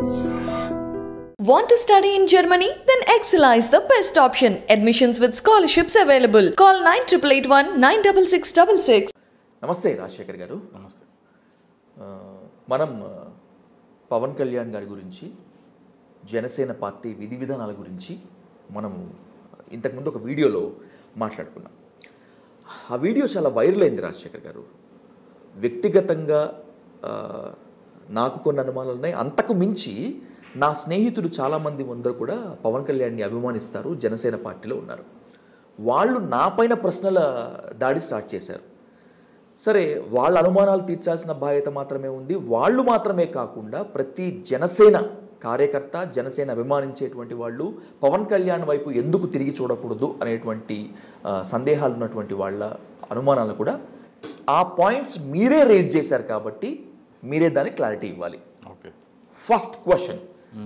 Want to study in Germany? Then Excella is the best option. Admissions with scholarships available. Call 9881 96666. నమస్తే రాజశేఖర్ గారు నమస్తే ఆ, మనం ఆ, పవన్ కళ్యాణ్ గారి గురించి జనసేన పార్టీ విధి విధానాల గురించి మనము ఇంతకుముందు ఒక వీడియోలో మాట్లాడుకున్నాం ఆ వీడియో చాలా వైరల్ అయింది రాజశేఖర్ గారు వ్యక్తిగతంగా ఆ, నాకు కొన్ని అనుమానాలు ఉన్నాయి అంతకు మించి నా స్నేహితులు చాలామంది అందరూ కూడా పవన్ కళ్యాణ్ని అభిమానిస్తారు జనసేన పార్టీలో ఉన్నారు వాళ్ళు నా పైన ప్రశ్నల దాడి స్టార్ట్ చేశారు సరే వాళ్ళ అనుమానాలు తీర్చాల్సిన బాధ్యత మాత్రమే ఉంది వాళ్ళు మాత్రమే కాకుండా ప్రతి జనసేన కార్యకర్త జనసేన అభిమానించేటువంటి వాళ్ళు పవన్ కళ్యాణ్ వైపు ఎందుకు తిరిగి చూడకూడదు అనేటువంటి ఆ, సందేహాలు ఉన్నటువంటి వాళ్ళ అనుమానాలు కూడా ఆ పాయింట్స్ మీరే రేజ్ చేశారు కాబట్టి మీరే దానికి క్లారిటీ ఇవ్వాలి ఓకే ఫస్ట్ క్వశ్చన్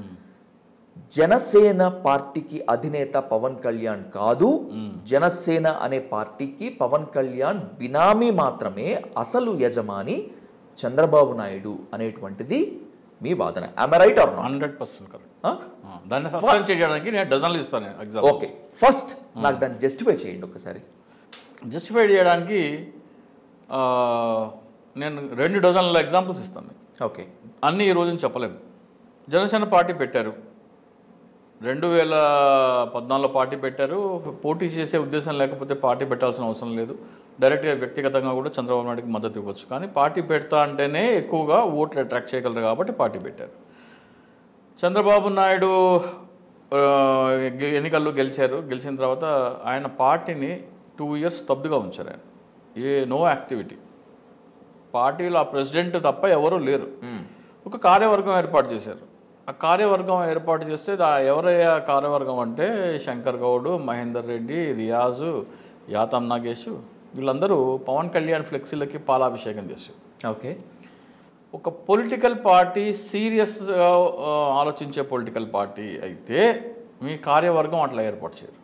జనసేన పార్టీకి అధినేత పవన్ కళ్యాణ్ కాదు జనసేన అనే పార్టీకి పవన్ కళ్యాణ్ బినామీ మాత్రమే అసలు యజమాని చంద్రబాబు నాయుడు అనేటువంటిది మీ వాదన right or not hundred percent correct దాన్ని సస్పెండ్ చేయడానికి నేను డజన్లు ఇస్తాను ఎగ్జామ్ ఓకే ఫస్ట్ నాకు దాన్ని జస్టిఫై చేయండి ఒకసారి జస్టిఫై చేయడానికి ఆ, నేను రెండు డజన్ల ఎగ్జాంపుల్స్ ఇస్తాను ఓకే అన్నీ ఈ రోజున చెప్పలేము జనసేన పార్టీ పెట్టారు రెండు వేల పద్నాలుగులో పార్టీ పెట్టారు పోటీ చేసే ఉద్దేశం లేకపోతే పార్టీ పెట్టాల్సిన అవసరం లేదు డైరెక్ట్గా వ్యక్తిగతంగా కూడా చంద్రబాబు నాయుడుకి మద్దతు ఇవ్వచ్చు కానీ పార్టీ పెడతా అంటేనే ఎక్కువగా ఓట్లు అట్రాక్ట్ చేయగలరు కాబట్టి పార్టీ పెట్టారు చంద్రబాబు నాయుడు ఆ, గె- ఎన్నికల్లో గెలిచారు గెలిచిన తర్వాత ఆయన పార్టీని టూ ఇయర్స్ స్తబ్దుగా ఉంచారు ఆయన ఏ నో యాక్టివిటీ పార్టీలో ఆ ప్రెసిడెంట్ తప్ప ఎవరూ లేరు ఒక కార్యవర్గం ఏర్పాటు చేశారు ఆ కార్యవర్గం ఏర్పాటు చేస్తే దా- ఎవరయ్యా కార్యవర్గం అంటే శంకర్ గౌడ్ మహేందర్ రెడ్డి రియాజు యాతం నాగేష్ వీళ్ళందరూ పవన్ కళ్యాణ్ ఫ్లెక్సీలకి పాలాభిషేకం చేశారు ఓకే ఒక పొలిటికల్ పార్టీ సీరియస్గా ఆలోచించే పొలిటికల్ పార్టీ అయితే మీ కార్యవర్గం అట్లా ఏర్పాటు చేయరు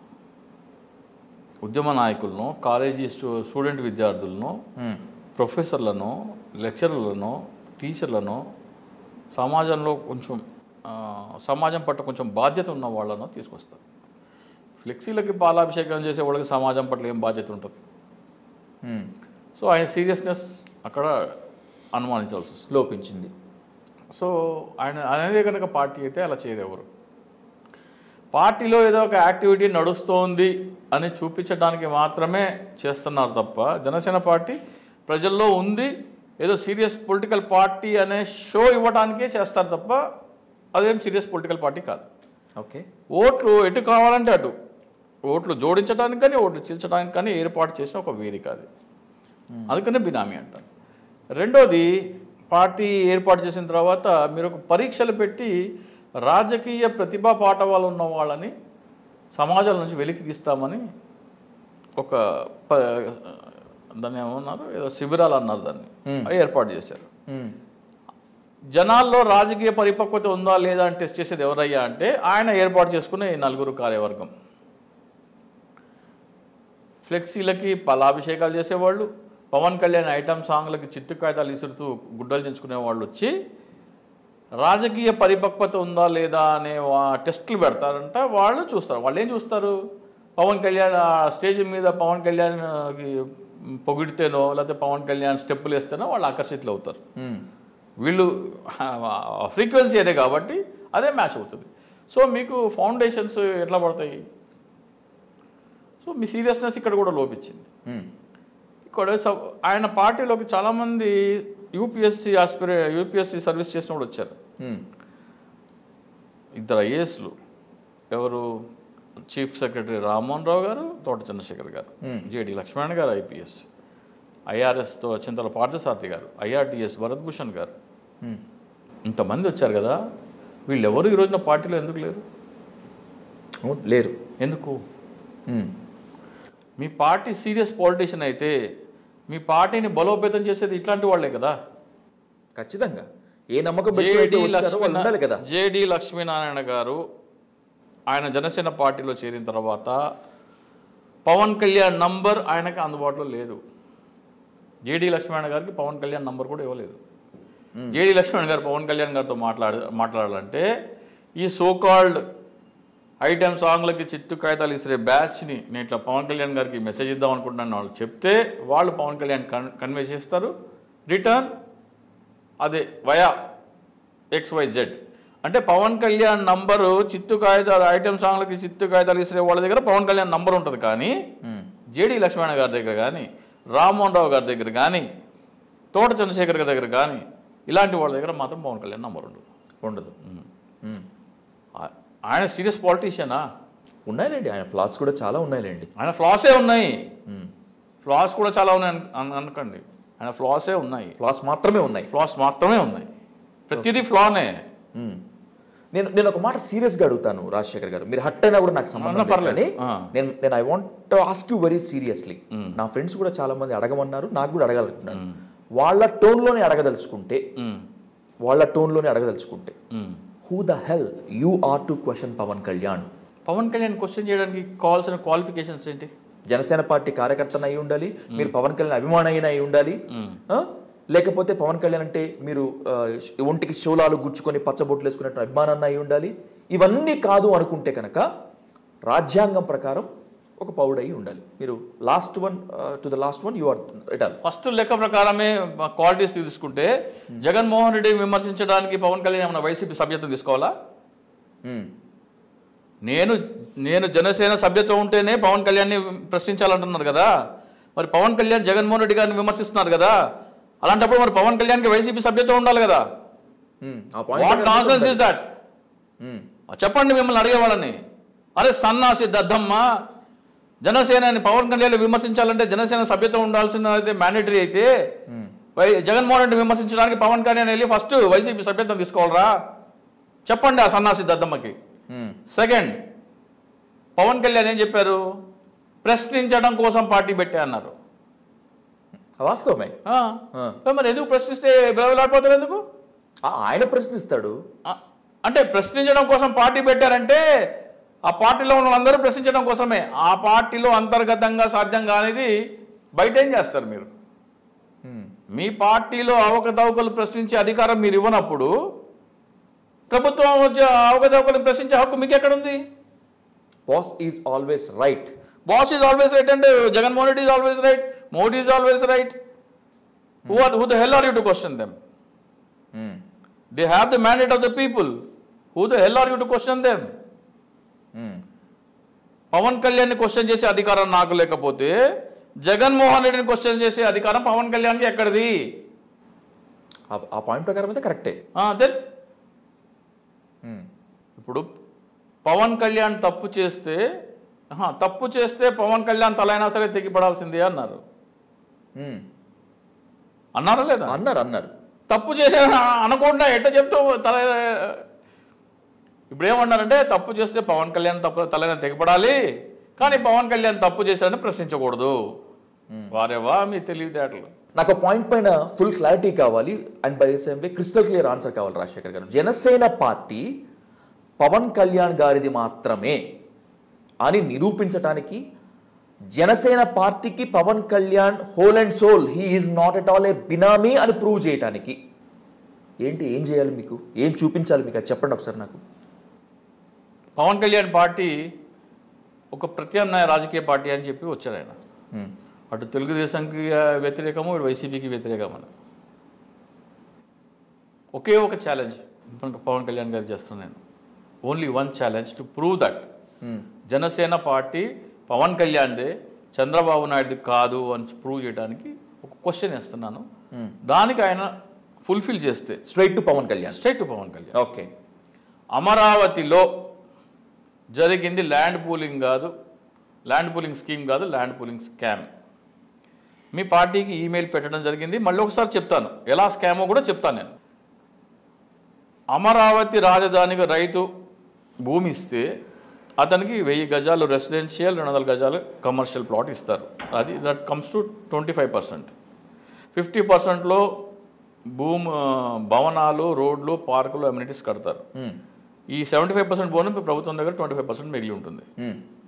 ఉద్యమ నాయకులను కాలేజీ స్టూ స్టూడెంట్ విద్యార్థులను ప్రొఫెసర్లను లెక్చరర్లను టీచర్లను సమాజంలో కొంచెం ఆ, సమాజం పట్ల కొంచెం బాధ్యత ఉన్న వాళ్ళను తీసుకొస్తారు ఫ్లెక్సీలకి పాలాభిషేకం చేసే వాళ్ళకి సమాజం పట్ల ఏం బాధ్యత ఉంటుంది సో ఆయన సీరియస్నెస్ అక్కడ అనుమానించాల్సి వస్తుంది లోపించింది సో ఆయన అనేది కనుక పార్టీ అయితే అలా చేయరు ఎవరు పార్టీలో ఏదో ఒక యాక్టివిటీ నడుస్తోంది అని చూపించడానికి మాత్రమే చేస్తున్నారు తప్ప జనసేన పార్టీ ప్రజల్లో ఉంది ఏదో సీరియస్ పొలిటికల్ పార్టీ అనే షో ఇవ్వడానికే చేస్తారు తప్ప అదేం సీరియస్ పొలిటికల్ పార్టీ కాదు ఓకే ఓట్లు ఎటు కావాలంటే అటు ఓట్లు జోడించడానికి కానీ ఓట్లు చీల్చడానికి కానీ ఏర్పాటు చేసిన ఒక వేదిక అది అందుకనే బినామీ అంటారు రెండోది పార్టీ ఏర్పాటు చేసిన తర్వాత మీరు ఒక పరీక్షలు పెట్టి రాజకీయ ప్రతిభా పాఠవాలు ఉన్న వాళ్ళని సమాజం నుంచి వెలికి తీస్తామని ఒక ప- దాన్ని ఏమన్నారు ఏదో శిబిరాలు అన్నారు దాన్ని అవి ఏర్పాటు చేశారు జనాల్లో రాజకీయ పరిపక్వత ఉందా లేదా అని టెస్ట్ చేసేది ఎవరయ్యా అంటే ఆయన ఏర్పాటు చేసుకునే ఈ నలుగురు కార్యవర్గం ఫ్లెక్సీలకి పలాభిషేకాలు చేసేవాళ్ళు పవన్ కళ్యాణ్ ఐటమ్ సాంగ్లకి చిత్తు కాగితాలు ఇసురుతూ గుడ్డలు దించుకునే వాళ్ళు వచ్చి రాజకీయ పరిపక్వత ఉందా లేదా అనే వా- టెస్టులు పెడతారంట వాళ్ళు చూస్తారు వాళ్ళు ఏం చూస్తారు పవన్ కళ్యాణ్ ఆ స్టేజ్ మీద పవన్ కళ్యాణ్కి పొగిడితేనో లేకపోతే పవన్ కళ్యాణ్ స్టెప్పులు వేస్తేనో వాళ్ళు ఆకర్షితులు అవుతారు వీళ్ళు ఫ్రీక్వెన్సీ అదే కాబట్టి అదే మ్యాచ్ అవుతుంది సో మీకు ఫౌండేషన్స్ ఎట్లా పడతాయి సో మీ సీరియస్నెస్ ఇక్కడ కూడా లోపించింది ఇక్కడ స- ఆయన పార్టీలోకి చాలామంది యూపీఎస్సీ ఆస్పిరే యూపీఎస్సీ సర్వీస్ చేసిన వాళ్ళు వచ్చారు ఇద్దరు ఐఏఎస్లు ఎవరు చీఫ్ సెక్రటరీ రామ్మోహన్ రావు గారు తోట చంద్రశేఖర్ గారు జేడి లక్ష్మణ్ గారు ఐపీఎస్ ఐఆర్ఎస్తో చింతల పార్థసారథి గారు ఐఆర్టీఎస్ భరత్ భూషణ్ గారు ఇంతమంది వచ్చారు కదా వీళ్ళెవరు ఈ రోజున పార్టీలో ఎందుకు లేరు లేరు ఎందుకు ఉమ్. మీ పార్టీ సీరియస్ పాలిటీషియన్ అయితే మీ పార్టీని బలోపేతం చేసేది ఇట్లాంటి వాళ్ళే కదా ఖచ్చితంగా ఏ నమ్మకం పెట్టుకుని అయితే జేడి వచ్చారో వాళ్ళు ఉండాలి కదా జేడి లక్ష్మీనారాయణ గారు ఆయన జనసేన పార్టీలో చేరిన తర్వాత పవన్ కళ్యాణ్ నంబర్ ఆయనకి అందుబాటులో లేదు జేడి లక్ష్మీనారాయణ గారికి పవన్ కళ్యాణ్ నంబర్ కూడా ఇవ్వలేదు జేడి లక్ష్మణ్ గారు పవన్ కళ్యాణ్ గారితో మాట్లాడ మాట్లాడాలంటే ఈ సోకాల్డ్ ఐటమ్ సాంగ్లకి చిట్టు కాగితాలు ఇసరే బ్యాచ్ని నేను ఇట్లా పవన్ కళ్యాణ్ గారికి మెసేజ్ ఇద్దాం అనుకుంటున్నాను వాళ్ళు చెప్తే వాళ్ళు పవన్ కళ్యాణ్ కన్ కన్వే చేస్తారు రిటర్న్ అదే వయా ఎక్స్ వై జెడ్ అంటే పవన్ కళ్యాణ్ నంబరు చిత్తు కాగితాలు ఐటమ్ సాంగ్లకి చిత్తు కాగితాలు ఇసరే వాళ్ళ దగ్గర పవన్ కళ్యాణ్ నంబర్ ఉంటుంది కానీ జేడి లక్ష్మణ గారి దగ్గర కానీ రామ్మోహన్ రావు గారి దగ్గర కానీ తోట చంద్రశేఖర్ గారి దగ్గర కానీ ఇలాంటి వాళ్ళ దగ్గర మాత్రం పవన్ కళ్యాణ్ నంబర్ ఉండదు ఉండదు మ్మ్. ఆ- ఆయన సీరియస్ పాలిటీషియనా ఉన్నాయిలేండి ఆయన ఫ్లాట్స్ కూడా చాలా ఉన్నాయిలేండి ఆయన ఫ్లాసే ఉన్నాయి మ్మ్. ఫ్లాస్ కూడా చాలా ఉన్నాయి అను- అను- అనకండి ఆయన ఫ్లాసే ఉన్నాయి ఫ్లాస్ మాత్రమే ఉన్నాయి ఫ్లాస్ మాత్రమే ఉన్నాయి ప్రతిదీ ఫ్లానే మ్మ్. నేను నేను ఒక మాట సీరియస్గా అడుగుతాను రాజశేఖర్ గారు మీరు హట్ అయినా కూడా నాకు సంబంధం అన్న లేదు పర్లేదు. కానీ ఆ. నేను నేను I want ask you very seriously నా ఫ్రెండ్స్ కూడా చాలా మంది అడగమన్నారు నాకు కూడా అడగాలనుకున్నాను వాళ్ళ టోన్లోనే అడగదలుచుకుంటే ఉమ్, వాళ్ళ టోన్లోనే అడగదలుచుకుంటే ఉమ్. Who the hell you are to question Pavan Kalyan Pavan Kalyan question చేయడానికి కావాల్సిన క్వాలిఫికేషన్స్ ఏంటి జనసేన పార్టీ కార్యకర్తన అయి ఉండాలి మీరు పవన్ కళ్యాణ్ అభిమాని అయిన అయి ఉండాలి ఆ? లేకపోతే పవన్ కళ్యాణ్ అంటే మీరు ఆ, ఒంటికి శూలాలు గుచ్చుకొని పచ్చబొట్లు వేసుకున్నట్టు అభిమానాన్ని అయి ఉండాలి ఇవన్నీ కాదు అనుకుంటే కనుక రాజ్యాంగం ప్రకారం ఒక పౌడై ఉండాలి మీరు last one to the last one you are it all first లెక్క ప్రకారమే క్వాలిటీస్ తీసుకుంటే జగన్మోహన్ రెడ్డి విమర్శించడానికి పవన్ కళ్యాణ్ ఏమైనా వైసీపీ సభ్యత్వం తీసుకోవాలా నేను నేను జనసేన సభ్యత్వం ఉంటేనే పవన్ కళ్యాణ్ని ప్రశ్నించాలంటున్నారు కదా మరి పవన్ కళ్యాణ్ జగన్మోహన్ రెడ్డి గారిని విమర్శిస్తున్నారు కదా అలాంటప్పుడు మరి పవన్ కళ్యాణ్కి వైసీపీ సభ్యత్వం ఉండాలి కదా వాట్ నాన్సెన్స్ ఇస్ దట్ చెప్పండి మిమ్మల్ని అడిగేవాళ్ళని అరే సన్నాసి దద్దమ్మ జనసేనని పవన్ కళ్యాణ్ విమర్శించాలంటే జనసేన సభ్యత్వం ఉండాల్సిన అయితే మ్యాండేటరీ అయితే వై జగన్మోహన్ రెడ్డి విమర్శించడానికి పవన్ కళ్యాణ్ వెళ్ళి ఫస్ట్ వైసీపీ సభ్యత్వం తీసుకోవాలరా చెప్పండి ఆ సన్నాసి దద్దమ్మకి సెకండ్ పవన్ కళ్యాణ్ ఏం చెప్పారు ప్రశ్నించడం కోసం పార్టీ పెట్టే అన్నారు వాస్తవమే ఆ, ఆ. మరి ఎందుకు ప్రశ్నిస్తే బెలవలాడిపోతారు ఎందుకు ఆ, ఆయన ప్రశ్నిస్తాడు ఆ, అంటే ప్రశ్నించడం కోసం పార్టీ పెట్టారంటే ఆ పార్టీలో ఉన్న వాళ్ళందరూ ప్రశ్నించడం కోసమే ఆ పార్టీలో అంతర్గతంగా సాధ్యం కానిది బయట ఏం చేస్తారు మీరు Hmm. మీ పార్టీలో అవకతవకలు ప్రశ్నించే అధికారం మీరు ఇవ్వనప్పుడు ప్రభుత్వం వచ్చే అవకతవకలు ప్రశ్నించే హక్కు మీకు ఎక్కడుంది boss is always right boss is always right అంటే Jaganmohan Reddy is always right Modi is always right who are who the hell are you to question them they have the mandate of the people who the hell are you to question them Pavan కళ్యాణ్ని question చేసే అధికారం నాకు లేకపోతే జగన్మోహన్ రెడ్డిని question చేసే అధికారం పవన్ కళ్యాణ్కి ఎక్కడిది ఆ పాయింట్ ప్రకారం అయితే కరెక్టే దెన్ ఇప్పుడు పవన్ కళ్యాణ్ తప్పు చేస్తే ఆహా, తప్పు చేస్తే పవన్ కళ్యాణ్ తలైనా సరే తెగిపడాల్సిందే అన్నారు అన్నారా లేదా అన్నారు అన్నారు తప్పు చేశాను అనకుండా ఎట్ట చెప్తూ తల ఇప్పుడు ఏమన్నారంటే తప్పు చేస్తే పవన్ కళ్యాణ్ తప్పు తలైన తెగపడాలి కానీ పవన్ కళ్యాణ్ తప్పు చేశాడని ప్రశ్నించకూడదు వారేవా మీ తెలివితేటలు నాకు పాయింట్ పైన ఫుల్ క్లారిటీ కావాలి and by same way crystal clear answer కావాలి రాజశేఖర్ గారు జనసేన పార్టీ పవన్ కళ్యాణ్ గారిది మాత్రమే అని నిరూపించటానికి Janasena party Pavan Kalyan whole and soul he is not at all a benami అని ప్రూవ్ చేయటానికి ఏంటి ఏం చేయాలి మీకు ఏం చూపించాలి మీకు అది చెప్పండి ఒకసారి నాకు పవన్ కళ్యాణ్ పార్టీ ఒక ప్రత్యామ్నాయ రాజకీయ పార్టీ అని చెప్పి వచ్చారు ఆయన Hmm. అటు తెలుగుదేశంకి వ్యతిరేకము ఇటు వైసీపీకి వ్యతిరేకమని ఒకే ఒక ఛాలెంజ్ పవన్ కళ్యాణ్ గారు చేస్తున్నాను నేను only one challenge to prove that Hmm. Janasena party Pavan కళ్యాణ్దే చంద్రబాబు నాయుడుది కాదు అని ప్రూవ్ చేయడానికి ఒక క్వశ్చన్ వేస్తున్నాను Hmm. దానికి ఆయన ఫుల్ఫిల్ చేస్తే straight to Pavan Kalyan straight to Pavan Kalyan okay అమరావతిలో జరిగింది ల్యాండ్ పూలింగ్ కాదు ల్యాండ్ పూలింగ్ స్కీమ్ కాదు ల్యాండ్ పూలింగ్ స్కామ్ మీ పార్టీకి ఈమెయిల్ పెట్టడం జరిగింది మళ్ళీ ఒకసారి చెప్తాను ఎలా స్కామో కూడా చెప్తాను నేను అమరావతి రాజధానికి రైతు భూమి ఇస్తే అతనికి వెయ్యి గజాలు రెసిడెన్షియల్ రెండు వందల గజాలు కమర్షియల్ ప్లాట్ ఇస్తారు అది that comes to twenty five percent fifty పర్సెంట్లో భూమి ఆ, భవనాలు రోడ్లు పార్కులు అమ్యూనిటీస్ కడతారు ఈ సెవెంటీ ఫైవ్ పర్సెంట్ బోనం ప్రభుత్వం దగ్గర ట్వంటీ ఫైవ్ పర్సెంట్ మిగిలి ఉంటుంది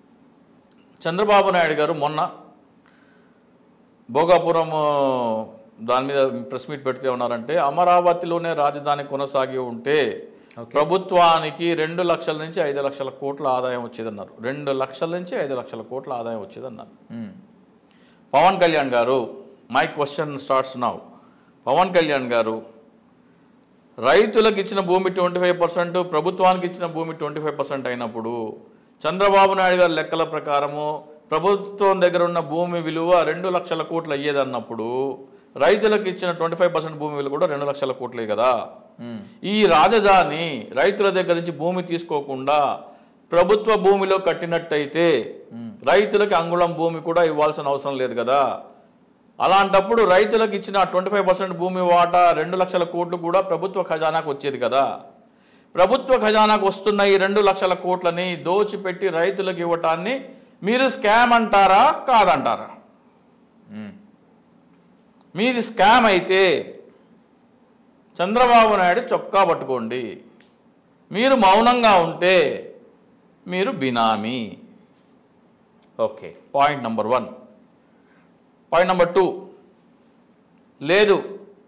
చంద్రబాబు నాయుడు గారు మొన్న భోగాపురం ఆ, దాని మీద ప్రెస్ మీట్ పెడితే ఉన్నారంటే అమరావతిలోనే రాజధాని కొనసాగి ఉంటే ప్రభుత్వానికి రెండు లక్షల నుంచి ఐదు లక్షల కోట్ల ఆదాయం వచ్చేదన్నారు రెండు లక్షల నుంచి ఐదు లక్షల కోట్ల ఆదాయం వచ్చేదన్నారు మ్మ్. Pavan Kalyan garu my question starts now Pavan Kalyan garu రైతులకు ఇచ్చిన భూమి ట్వంటీ ఫైవ్ పర్సెంట్ ప్రభుత్వానికి ఇచ్చిన భూమి ట్వంటీ ఫైవ్ పర్సెంట్ అయినప్పుడు చంద్రబాబు నాయుడు గారి లెక్కల ప్రకారము ప్రభుత్వం దగ్గర ఉన్న భూమి విలువ రెండు లక్షల కోట్లు అయ్యేదన్నప్పుడు రైతులకు ఇచ్చిన ట్వంటీ ఫైవ్ పర్సెంట్ భూమి విలువ కూడా రెండు లక్షల కోట్లే కదా మ్మ్. ఈ రాజధాని రైతుల దగ్గర నుంచి భూమి తీసుకోకుండా ప్రభుత్వ భూమిలో కట్టినట్టయితే రైతులకి అంగుళం భూమి కూడా ఇవ్వాల్సిన అవసరం లేదు కదా అలాంటప్పుడు రైతులకు ఇచ్చిన ట్వంటీ ఫైవ్ పర్సెంట్ భూమి వాటా రెండు లక్షల కోట్లు కూడా ప్రభుత్వ ఖజానాకు వచ్చేది కదా ప్రభుత్వ ఖజానాకు వస్తున్న ఈ రెండు లక్షల కోట్లని దోచిపెట్టి రైతులకు ఇవ్వటాన్ని మీరు స్కామ్ అంటారా కాదంటారా మ్మ్. మీది స్కామ్ అయితే చంద్రబాబు నాయుడు చొక్కా పట్టుకోండి మీరు మౌనంగా ఉంటే మీరు benami okay point number one point number two లేదు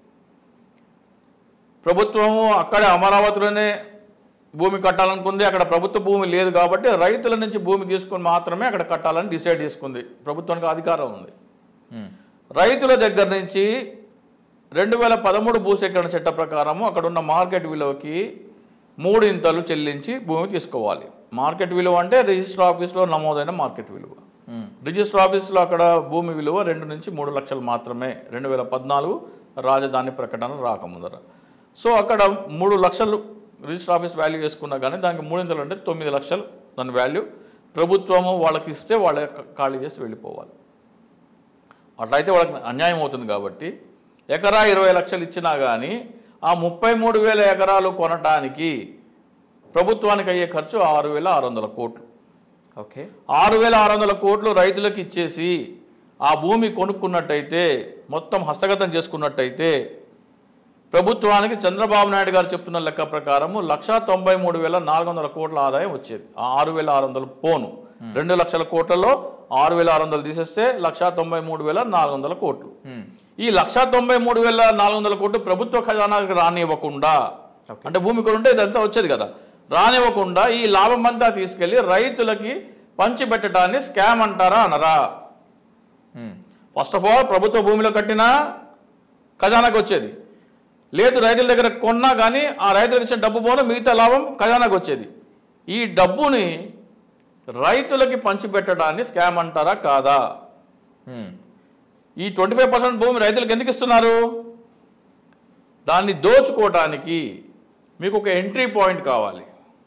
ప్రభుత్వము అక్కడే అమరావతిలోనే భూమి కట్టాలనుకుంది అక్కడ ప్రభుత్వ భూమి లేదు కాబట్టి రైతుల నుంచి భూమి తీసుకొని మాత్రమే అక్కడ కట్టాలని డిసైడ్ చేసుకుంది ప్రభుత్వానికి అధికారం ఉంది మ్మ్. రైతుల దగ్గర నుంచి రెండు వేల పదమూడు భూసేకరణ చట్ట ప్రకారము అక్కడ ఉన్న మార్కెట్ విలువకి మూడింతలు చెల్లించి భూమి తీసుకోవాలి మార్కెట్ విలువ అంటే రిజిస్టర్ ఆఫీస్లో నమోదైన మార్కెట్ విలువ మ్మ్. రిజిస్టర్ ఆఫీస్లో అక్కడ భూమి విలువ రెండు నుంచి మూడు లక్షలు మాత్రమే రెండు వేల పద్నాలుగు రాజధాని ప్రకటన రాకముందర సో అక్కడ మూడు లక్షలు రిజిస్టర్ ఆఫీస్ వాల్యూ వేసుకున్నా కానీ దానికి మూడింతలు అంటే తొమ్మిది లక్షలు దాని వాల్యూ ప్రభుత్వము వాళ్ళకి ఇస్తే వాళ్ళ ఖాళీ చేసి వెళ్ళిపోవాలి అట్లయితే వాళ్ళకి అన్యాయం అవుతుంది కాబట్టి ఎకరా ఇరవై లక్షలు ఇచ్చినా కానీ ఆ ముప్పై మూడు వేల ఎకరాలు కొనటానికి ప్రభుత్వానికి అయ్యే ఖర్చు ఆరు వేల ఆరు వందల కోట్లు ఓకే ఆరు వేల ఆరు వందల కోట్లు రైతులకు ఇచ్చేసి ఆ భూమి కొనుక్కున్నట్టయితే మొత్తం హస్తగతం చేసుకున్నట్టయితే ప్రభుత్వానికి చంద్రబాబు నాయుడు గారు చెప్తున్న లెక్క ప్రకారము లక్ష తొంభై మూడు వేల నాలుగు వందల కోట్ల ఆదాయం వచ్చేది ఆ ఆరు వేల ఆరు వందలు పోను రెండు లక్షల కోట్లలో ఆరు వేల ఆరు వందలు తీసేస్తే లక్ష తొంభై మూడు వేల నాలుగు వందల కోట్లు మ్మ్. ఈ లక్ష తొంభై మూడు వేల నాలుగు వందల కోట్లు ప్రభుత్వ ఖజానాకు రానివ్వకుండా అంటే భూమి కొనుంటే ఇదంతా వచ్చేది కదా రానివ్వకుండా ఈ లాభం అంతా తీసుకెళ్లి రైతులకి పంచిపెట్టడాన్ని స్కామ్ అంటారా అనరా మ్మ్. ఫస్ట్ ఆఫ్ ఆల్ ప్రభుత్వ భూమిలో కట్టినా ఖజానాకు వచ్చేది లేదు రైతుల దగ్గర కొన్నా కానీ ఆ రైతులకు ఇచ్చిన డబ్బు పోను మిగతా లాభం ఖజానాకు వచ్చేది ఈ డబ్బుని రైతులకి పంచిపెట్టడాన్ని స్కామ్ అంటారా కాదా మ్మ్. ఈ ట్వంటీ ఫైవ్ పర్సెంట్ భూమి రైతులకు ఎందుకు ఇస్తున్నారు దాన్ని దోచుకోవటానికి మీకు ఒక ఎంట్రీ పాయింట్ కావాలి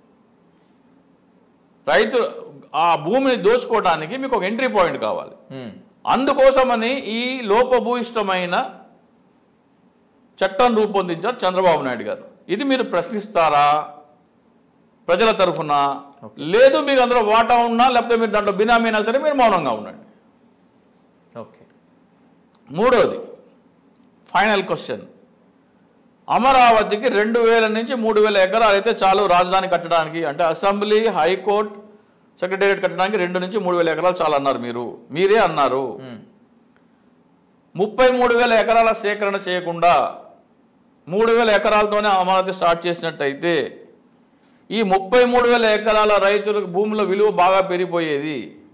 రైతు ఆ భూమిని దోచుకోవటానికి మీకు ఒక ఎంట్రీ పాయింట్ కావాలి మ్మ్. అందుకోసమని ఈ లోపభూయిష్టమైన చట్టం రూపొందించారు చంద్రబాబు నాయుడు గారు ఇది మీరు ప్రశ్నిస్తారా ప్రజల తరఫున లేదు మీకు అందులో వాటా ఉన్నా లేకపోతే మీరు దాంట్లో బినామీనా సరే మీరు మౌనంగా ఉండండి ఓకే మూడోది ఫైనల్ క్వశ్చన్ అమరావతికి రెండు వేల నుంచి మూడు వేల ఎకరాలు అయితే చాలు రాజధాని కట్టడానికి అంటే అసెంబ్లీ హైకోర్టు సెక్రటేరియట్ కట్టడానికి రెండు నుంచి మూడు వేల ఎకరాలు చాలు అన్నారు మీరు మీరే అన్నారు మ్మ్. ముప్పై మూడు వేల ఎకరాల సేకరణ చేయకుండా మూడు వేల ఎకరాలతోనే అమరావతి స్టార్ట్ చేసినట్టయితే ఈ ముప్పై మూడు వేల ఎకరాల రైతులకు భూముల విలువ బాగా పెరిగిపోయేది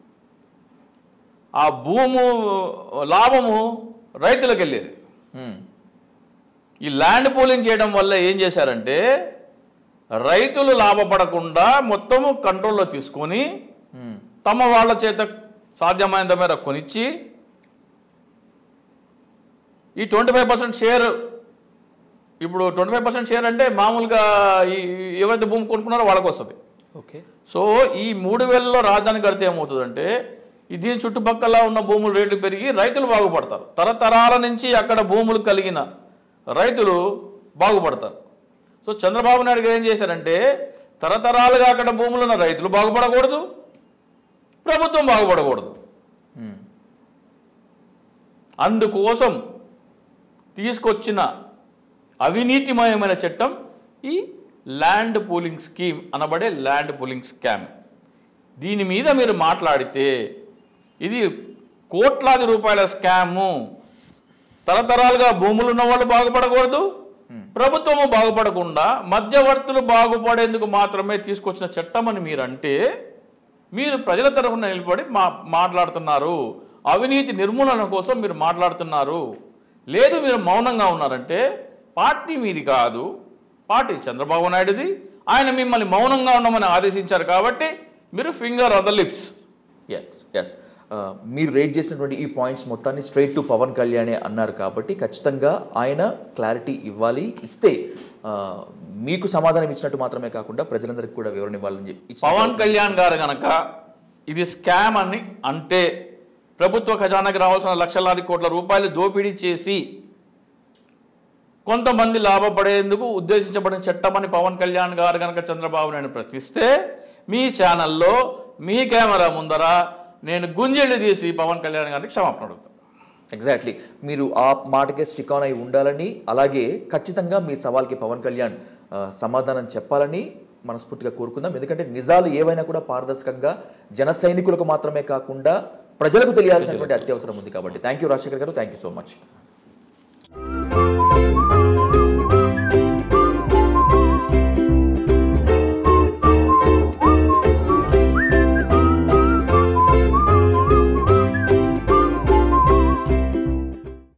ఆ భూము లాభము రైతులకు వెళ్ళేది మ్మ్. ఈ ల్యాండ్ పూలింగ్ చేయడం వల్ల ఏం చేశారంటే రైతులు లాభపడకుండా మొత్తము కంట్రోల్లో తీసుకొని మ్మ్. తమ వాళ్ళ చేత సాధ్యమైనంత మేర కొనిచ్చి ఈ ట్వంటీ ఫైవ్ పర్సెంట్ షేర్ ఇప్పుడు ట్వంటీ ఫైవ్ పర్సెంట్ షేర్ అంటే మామూలుగా ఈ ఎవరైతే భూమి కొనుక్కున్నారో వాళ్ళకి వస్తుంది ఓకే సో ఈ మూడు వేలలో రాజధాని కడితే ఏమవుతుందంటే ఈ దీని చుట్టుపక్కల ఉన్న భూముల రేట్లు పెరిగి రైతులు బాగుపడతారు తరతరాల నుంచి అక్కడ భూములు కలిగిన రైతులు బాగుపడతారు సో చంద్రబాబు నాయుడు గారు ఏం చేశారంటే తరతరాలుగా అక్కడ భూములు ఉన్న రైతులు బాగుపడకూడదు ప్రభుత్వం బాగుపడకూడదు మ్మ్. అందుకోసం తీసుకొచ్చిన అవినీతిమయమైన చట్టం ఈ ల్యాండ్ పూలింగ్ స్కీమ్ అనబడే ల్యాండ్ పూలింగ్ స్కామ్ దీని మీద మీరు మాట్లాడితే ఇది కోట్లాది రూపాయల స్కాము తరతరాలుగా భూములు ఉన్న వాళ్ళు బాగుపడకూడదు ప్రభుత్వము బాగుపడకుండా మధ్యవర్తులు బాగుపడేందుకు మాత్రమే తీసుకొచ్చిన చట్టం అని మీరంటే మీరు ప్రజల తరఫున నిలబడి మా మాట్లాడుతున్నారు అవినీతి నిర్మూలన కోసం మీరు మాట్లాడుతున్నారు లేదు మీరు మౌనంగా ఉన్నారంటే పార్టీ మీది కాదు పార్టీ చంద్రబాబు నాయుడుది ఆయన మిమ్మల్ని మౌనంగా ఉండమని ఆదేశించారు కాబట్టి మీరు finger on the lips yes yes మీరు రేట్ చేసినటువంటి ఈ పాయింట్స్ మొత్తాన్ని స్ట్రైట్ టు పవన్ కళ్యాణే అన్నారు కాబట్టి ఖచ్చితంగా ఆయన క్లారిటీ ఇవ్వాలి ఇస్తే ఆ, మీకు సమాధానం ఇచ్చినట్టు మాత్రమే కాకుండా ప్రజలందరికీ కూడా వివరణ ఇవ్వాలని చెప్పి ఇచ్చిన- పవన్ కళ్యాణ్ గారు గనక ఇది స్కామ్ అని అంటే ప్రభుత్వ ఖజానాకి రావాల్సిన లక్షలాది కోట్ల రూపాయలు దోపిడీ చేసి కొంతమంది లాభపడేందుకు ఉద్దేశించబడిన చట్టమని పవన్ కళ్యాణ్ గారు గనక చంద్రబాబు నాయుడు ప్రశ్నిస్తే మీ ఛానల్లో మీ కెమెరా ముందర నేను గుంజెళ్ళు తీసి పవన్ కళ్యాణ్ గారికి క్షమాపణ అడుగుతాను ఎగ్జాక్ట్లీ మీరు ఆ మాటకే స్టిక్ ఆన్ అయి ఉండాలని అలాగే ఖచ్చితంగా మీ సవాల్కి పవన్ కళ్యాణ్ ఆ, సమాధానం చెప్పాలని మనస్ఫూర్తిగా కోరుకుందాం ఎందుకంటే నిజాలు ఏవైనా కూడా పారదర్శకంగా జన సైనికులకు మాత్రమే కాకుండా ప్రజలకు తెలియాల్సినటువంటి అత్యవసరం ఉంది కాబట్టి థ్యాంక్ యూ రాజశేఖర్ గారు థ్యాంక్ యూ సో మచ్